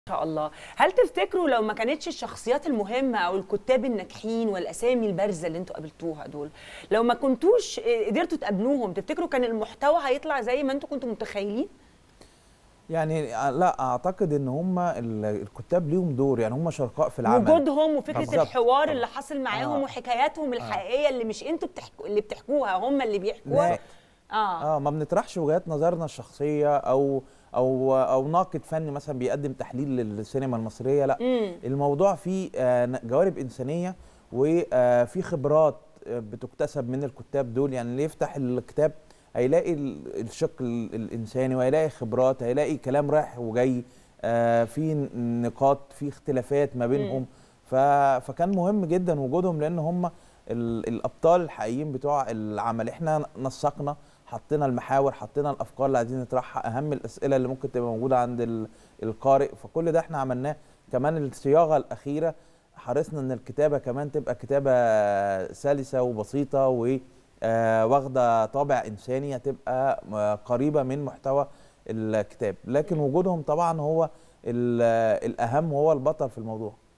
شاء الله هل تفتكروا لو ما كانتش الشخصيات المهمة أو الكتاب الناجحين والأسامي البارزة اللي انتوا قابلتوها دول لو ما كنتوش آه، قدرتوا تقابلوهم تفتكروا كان المحتوى هيطلع زي ما انتوا كنتوا متخيلين؟ يعني لا اعتقد ان هم ال- الكتاب ليهم دور يعني هم شركاء في العمل وجودهم وفكرة بالظبط. الحوار طبعا. اللي حصل معاهم آه. وحكاياتهم الحقيقية اللي مش انتوا بتحكوا اللي بتحكوها هم اللي بيحكوها لا اه اه ما بنطرحش وجهات نظرنا الشخصيه او او او ناقد فني مثلا بيقدم تحليل للسينما المصريه لا امم الموضوع فيه آه، ن- جوانب انسانيه وفي خبرات آه، بتكتسب من الكتاب دول يعني اللي يفتح الكتاب هيلاقي ال- الشق ال- الانساني وهيلاقي خبرات هيلاقي كلام رايح وجاي آه، في ن- نقاط في اختلافات ما بينهم ف- فكان مهم جدا وجودهم لان هم ال- الابطال الحقيقيين بتوع العمل احنا نسقنا حطينا المحاور حطينا الافكار اللي عايزين نطرحها اهم الاسئله اللي ممكن تبقى موجوده عند ال- القارئ فكل ده احنا عملناه كمان الصياغه الاخيره حرصنا ان الكتابه كمان تبقى كتابه سلسه وبسيطه و آه، واخده طابع انساني هتبقى آه، قريبه من محتوى الكتاب لكن وجودهم طبعا هو ال- الاهم وهو البطل في الموضوع